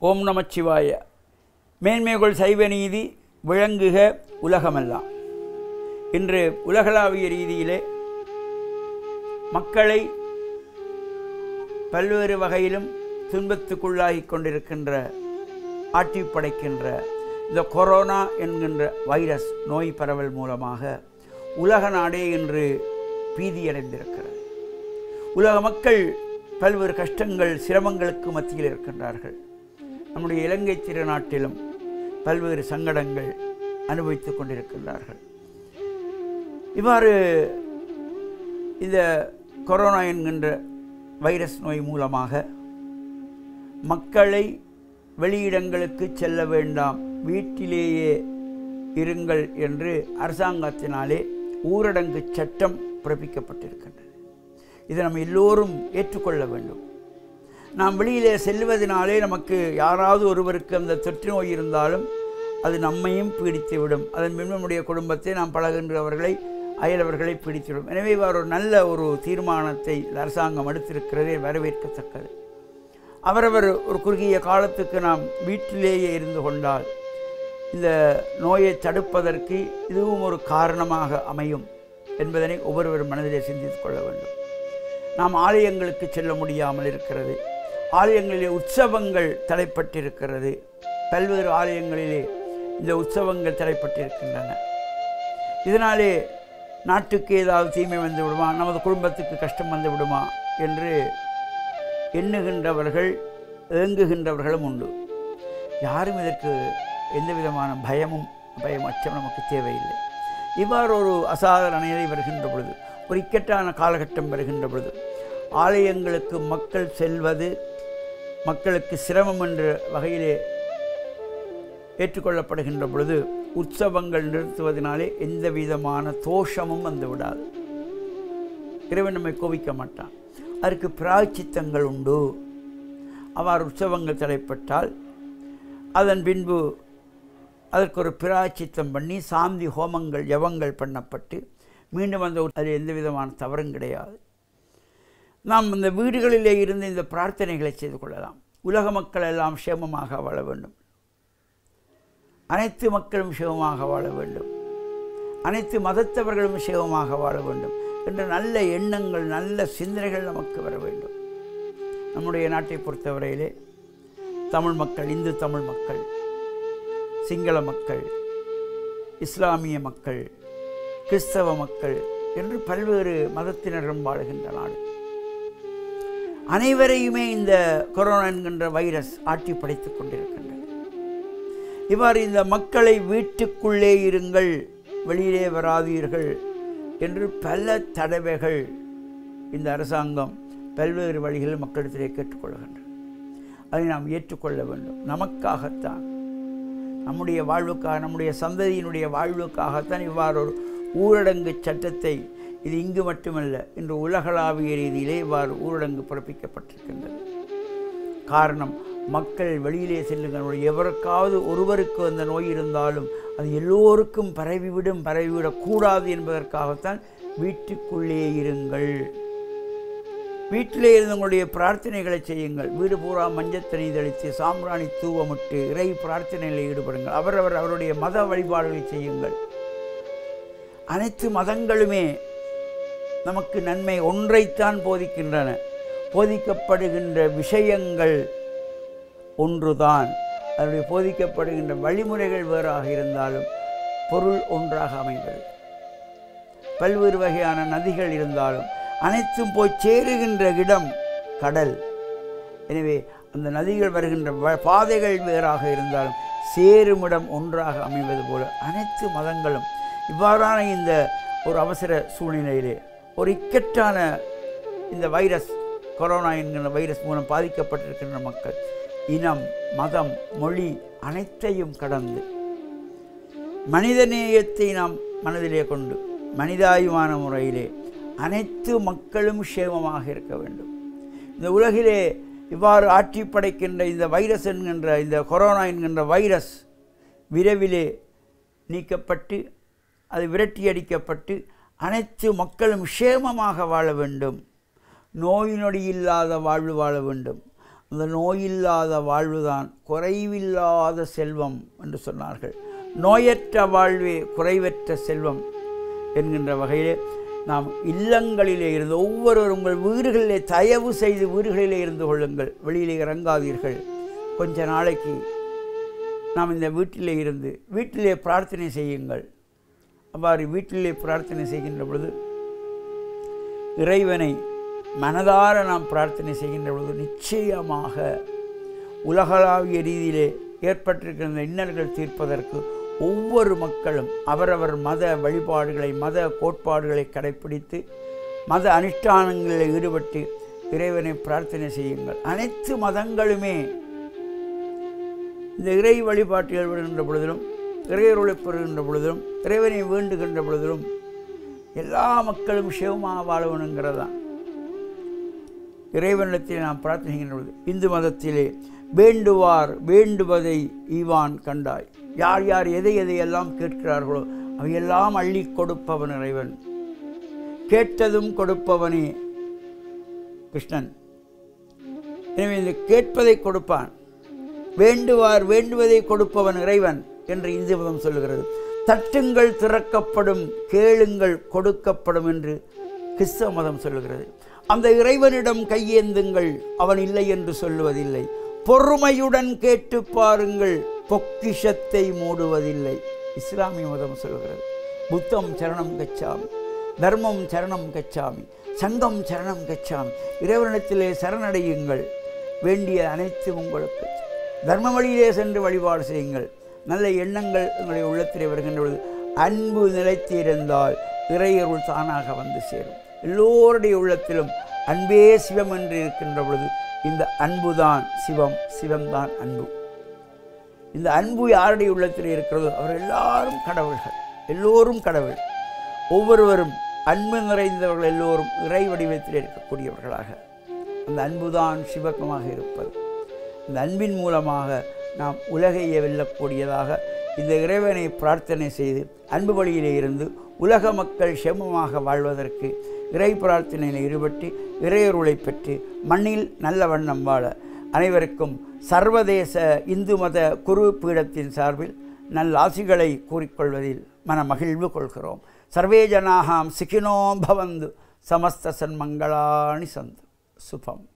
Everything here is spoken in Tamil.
ஓம் நமச்சிவாய மேன்மைகள் சைவ நீதி விளங்குக உலகமெல்லாம் இன்று உலகளாவிய ரீதியிலே மக்களை பல்வேறு வகையிலும் துன்பத்துக்குள்ளாகிக் கொண்டிருக்கின்ற ஆட்டி படைக்கின்ற இந்த கொரோனா என்கின்ற வைரஸ் நோய் பரவல் மூலமாக உலக நாடே இன்று பீதியடைந்திருக்கிறது உலக மக்கள் பல்வேறு கஷ்டங்கள் சிரமங்களுக்கு மத்தியில் இருக்கின்றார்கள் நம்முடைய இலங்கை திருநாட்டிலும் பல்வேறு சங்கடங்கள் அனுபவித்துக் கொண்டிருக்கின்றார்கள் இவ்வாறு இந்த கொரோனா என்கின்ற வைரஸ் நோய் மூலமாக மக்களை வெளியிடங்களுக்கு செல்ல வேண்டாம் வீட்டிலேயே இருங்கள் என்று அரசாங்கத்தினாலே ஊரடங்கு சட்டம் பிறப்பிக்கப்பட்டிருக்கின்றது இதை நம்ம எல்லோரும் ஏற்றுக்கொள்ள வேண்டும் நாம் வெளியிலே செல்வதனாலே நமக்கு யாராவது ஒருவருக்கு அந்த தொற்று நோய் இருந்தாலும் அது நம்மையும் பீடித்துவிடும் அதன் பின் நம்முடைய குடும்பத்தை நாம் பழகின்றவர்களை அயலவர்களை பீடித்துவிடும் எனவே இவ்வாறு ஒரு நல்ல ஒரு தீர்மானத்தை அரசாங்கம் எடுத்திருக்கிறதே வரவேற்கத்தக்கது அவரவர் ஒரு குறுகிய காலத்துக்கு நாம் வீட்டிலேயே இருந்து கொண்டால் இந்த நோயை தடுப்பதற்கு இதுவும் ஒரு காரணமாக அமையும் என்பதனை ஒவ்வொருவரும் மனதிலே சிந்தித்துக் கொள்ள வேண்டும் நாம் ஆலயங்களுக்கு செல்ல முடியாமல் இருக்கிறது ஆலயங்களிலே உற்சவங்கள் தடைப்பட்டிருக்கிறது பல்வேறு ஆலயங்களிலே இந்த உற்சவங்கள் தடைப்பட்டிருக்கின்றன இதனாலே நாட்டுக்கு ஏதாவது தீமை வந்து விடுமா நமது குடும்பத்துக்கு கஷ்டம் வந்து விடுமா என்று எண்ணுகின்றவர்கள் ஏங்குகின்றவர்களும் உண்டு யாரும் இதற்கு எந்த விதமான பயமும் பயம் அச்சம் நமக்கு தேவையில்லை இவ்வாறு ஒரு அசாதாரண நிலை வருகின்ற பொழுது ஒரு இக்கட்டான காலகட்டம் வருகின்ற பொழுது ஆலயங்களுக்கு மக்கள் செல்வது மக்களுக்கு சிரமம் என்ற வகையிலே ஏற்றுக்கொள்ளப்படுகின்ற பொழுது உற்சவங்கள் நிறுத்துவதனாலே எந்த விதமான தோஷமும் வந்து விடாது இறைவன் நம்மை கோபிக்க மாட்டான் அதற்கு பிராய்ச்சித்தங்கள் உண்டு அவ்வாறு உற்சவங்கள் தடைப்பட்டால் அதன் பின்பு அதற்கு ஒரு பிராய்ச்சித்தம் பண்ணி சாந்தி ஹோமங்கள் யவங்கள் பண்ணப்பட்டு மீண்டும் அந்த அதில் எந்த விதமான தவறும் கிடையாது நாம் இந்த வீடுகளிலே இருந்து இந்த பிரார்த்தனைகளை செய்து கொள்ளலாம் உலக மக்கள் எல்லாம் சேமமாக வாழ வேண்டும் அனைத்து மக்களும் சிவமாக வாழ வேண்டும் அனைத்து மதத்தவர்களும் சிவமாக வாழ வேண்டும் என்ற நல்ல எண்ணங்கள் நல்ல சிந்தனைகள் நமக்கு வர வேண்டும் நம்முடைய நாட்டை பொறுத்தவரையிலே தமிழ் மக்கள் இந்து தமிழ் மக்கள் சிங்கள மக்கள் இஸ்லாமிய மக்கள் கிறிஸ்தவ மக்கள் என்று பல்வேறு மதத்தினரும் வாழுகின்ற நாடு அனைவரையுமே இந்த கொரோனா என்கின்ற வைரஸ் ஆட்டி படைத்துக் கொண்டிருக்கின்றது இவ்வாறு இந்த மக்களை வீட்டுக்குள்ளே இருங்கள் வெளியிலே வராதீர்கள் என்று பல தடவைகள் இந்த அரசாங்கம் பல்வேறு வழிகளில் மக்களிடத்திலே கேட்டுக்கொள்கின்றன அதை நாம் ஏற்றுக்கொள்ள வேண்டும் நமக்காகத்தான் நம்முடைய வாழ்வுக்காக நம்முடைய சந்ததியினுடைய வாழ்வுக்காகத்தான் இவ்வாறு ஒரு ஊரடங்கு சட்டத்தை இது இங்கு மட்டுமல்ல இன்று உலகளாவிய ரீதியிலே இவ்வாறு ஊரடங்கு பிறப்பிக்கப்பட்டிருக்கின்றது காரணம் மக்கள் வெளியிலே செல்லுங்கள் எவருக்காவது ஒருவருக்கு அந்த நோய் இருந்தாலும் அது எல்லோருக்கும் பரவிவிடும் பரவிவிடக்கூடாது என்பதற்காகத்தான் வீட்டுக்குள்ளே இருங்கள் வீட்டிலே இருந்து உங்களுடைய பிரார்த்தனைகளை செய்யுங்கள் வீடு பூரா மஞ்சத்தனி தெளித்து சாம்பிராணி தூவமிட்டு இறை பிரார்த்தனைகளில் ஈடுபடுங்கள் அவரவர் அவருடைய மத வழிபாடுகளை செய்யுங்கள் அனைத்து மதங்களுமே நமக்கு நன்மை ஒன்றைத்தான் போதிக்கின்றன போதிக்கப்படுகின்ற விஷயங்கள் ஒன்றுதான் அதனுடைய போதிக்கப்படுகின்ற வழிமுறைகள் வேறாக இருந்தாலும் பொருள் ஒன்றாக அமைவது பல்வேறு வகையான நதிகள் இருந்தாலும் அனைத்தும் போய் சேருகின்ற இடம் கடல் எனவே அந்த நதிகள் வருகின்ற பாதைகள் வேறாக இருந்தாலும் சேருமிடம் ஒன்றாக அமைவது போல அனைத்து மதங்களும் இவ்வாறான இந்த ஒரு அவசர சூழ்நிலையிலே ஒரு இக்கட்டான இந்த வைரஸ் கொரோனா என்கிற வைரஸ் மூலம் பாதிக்கப்பட்டிருக்கின்ற மக்கள் இனம் மதம் மொழி அனைத்தையும் கடந்து மனிதநேயத்தை நாம் மனதிலே கொண்டு மனிதாயுமான முறையிலே அனைத்து மக்களும் சேமமாக இருக்க வேண்டும் இந்த உலகிலே இவ்வாறு ஆட்சி படைக்கின்ற இந்த வைரஸ் என்கின்ற இந்த கொரோனா என்கின்ற வைரஸ் விரைவிலே நீக்கப்பட்டு அது விரட்டியடிக்கப்பட்டு அனைத்து மக்களும் சேமமாக வாழ வேண்டும் நோய் நொடி இல்லாத வாழ்வு வாழ வேண்டும் அந்த நோயில்லாத வாழ்வுதான் குறைவில்லாத செல்வம் என்று சொன்னார்கள் நோயற்ற வாழ்வே குறைவற்ற செல்வம் என்கின்ற வகையிலே நாம் இல்லங்களிலே இருந்து ஒவ்வொருவரும் உங்கள் வீடுகளிலே தயவு செய்து வீடுகளிலே இருந்து கொள்ளுங்கள் வெளியிலே இறங்காதீர்கள் கொஞ்ச நாளைக்கு நாம் இந்த வீட்டிலே இருந்து வீட்டிலே பிரார்த்தனை செய்யுங்கள் அவ்வாறு வீட்டிலே பிரார்த்தனை செய்கின்ற பொழுது இறைவனை மனதார நாம் பிரார்த்தனை செய்கின்ற பொழுது நிச்சயமாக உலகளாவிய ரீதியிலே ஏற்பட்டிருக்கிற இந்த இன்னல்கள் தீர்ப்பதற்கு ஒவ்வொரு மக்களும் அவரவர் மத வழிபாடுகளை மத கோட்பாடுகளை கடைப்பிடித்து மத அனுஷ்டானங்களில் ஈடுபட்டு இறைவனை பிரார்த்தனை செய்யுங்கள் அனைத்து மதங்களுமே இந்த இறை வழிபாட்டில் வருகின்ற பொழுதிலும் இறையருளை பெறுகின்ற பொழுதிலும் இறைவனை வேண்டுகின்ற பொழுதிலும் எல்லா மக்களும் சிவமாக வாழணுங்கிறதான் இறைவனிடத்தில் நாம் பிரார்த்தனை செய்கின்ற பொழுது இந்து மதத்திலே வேண்டுவார் வேண்டுவதை ஈவான் கண்டாய் யார் யார் எதை எதை எல்லாம் கேட்கிறார்களோ அவையெல்லாம் அள்ளி கொடுப்பவன் இறைவன் கேட்டதும் கொடுப்பவனே கிருஷ்ணன் எனவே இந்த கேட்பதை கொடுப்பான் வேண்டுவார் வேண்டுவதை கொடுப்பவன் இறைவன் என்று இந்து மதம் சொல்லுகிறது தட்டுங்கள் திறக்கப்படும் கேளுங்கள் கொடுக்கப்படும் என்று கிறிஸ்தவ மதம் சொல்லுகிறது அந்த இறைவனிடம் கையேந்துங்கள் அவன் இல்லை என்று சொல்லுவதில்லை பொறுமையுடன் கேட்டு பாருங்கள் பொக்கிஷத்தை மூடுவதில்லை இஸ்லாமிய மதம் சொல்கிறது புத்தம் சரணம் கச்சாமி தர்மம் சரணம் கச்சாமி சங்கம் சரணம் கச்சாமி இறைவனிடத்திலே சரணடையுங்கள் வேண்டிய அனைத்தும் உங்களுக்கு தர்ம வழியிலே சென்று வழிபாடு செய்யுங்கள் நல்ல எண்ணங்கள் உங்களுடைய உள்ளத்திலே வருகின்ற பொழுது அன்பு நிலைத்திருந்தால் இறையருள் தானாக வந்து சேரும் எல்லோருடைய உள்ளத்திலும் அன்பே சிவம் என்று இருக்கின்ற பொழுது இந்த அன்புதான் சிவம் சிவம்தான் அன்பு இந்த அன்பு யாருடைய உள்ளத்தில் இருக்கிறதோ அவர் எல்லாரும் கடவுள்கள் எல்லோரும் கடவுள் ஒவ்வொருவரும் அன்பு நிறைந்தவர்கள் எல்லோரும் இறை வடிவத்தில் இருக்கக்கூடியவர்களாக அந்த அன்புதான் சிவகமாக இருப்பது இந்த அன்பின் மூலமாக நாம் உலகை வெல்லக்கூடியதாக இந்த இறைவனை பிரார்த்தனை செய்து அன்பு வழியிலே இருந்து உலக மக்கள் செமமாக வாழ்வதற்கு இறை பிரார்த்தனையில் ஈடுபட்டு இறையருளை பெற்று மண்ணில் நல்ல வண்ணம் வாழ அனைவருக்கும் சர்வதேச இந்து மத குரு பீடத்தின் சார்பில் நல் ஆசிகளை கூறிக்கொள்வதில் மன மகிழ்வு கொள்கிறோம் சர்வே ஜனாகாம் சிக்கினோம் பவந்து சமஸ்த சன்மங்களாணி சந்து சுபம்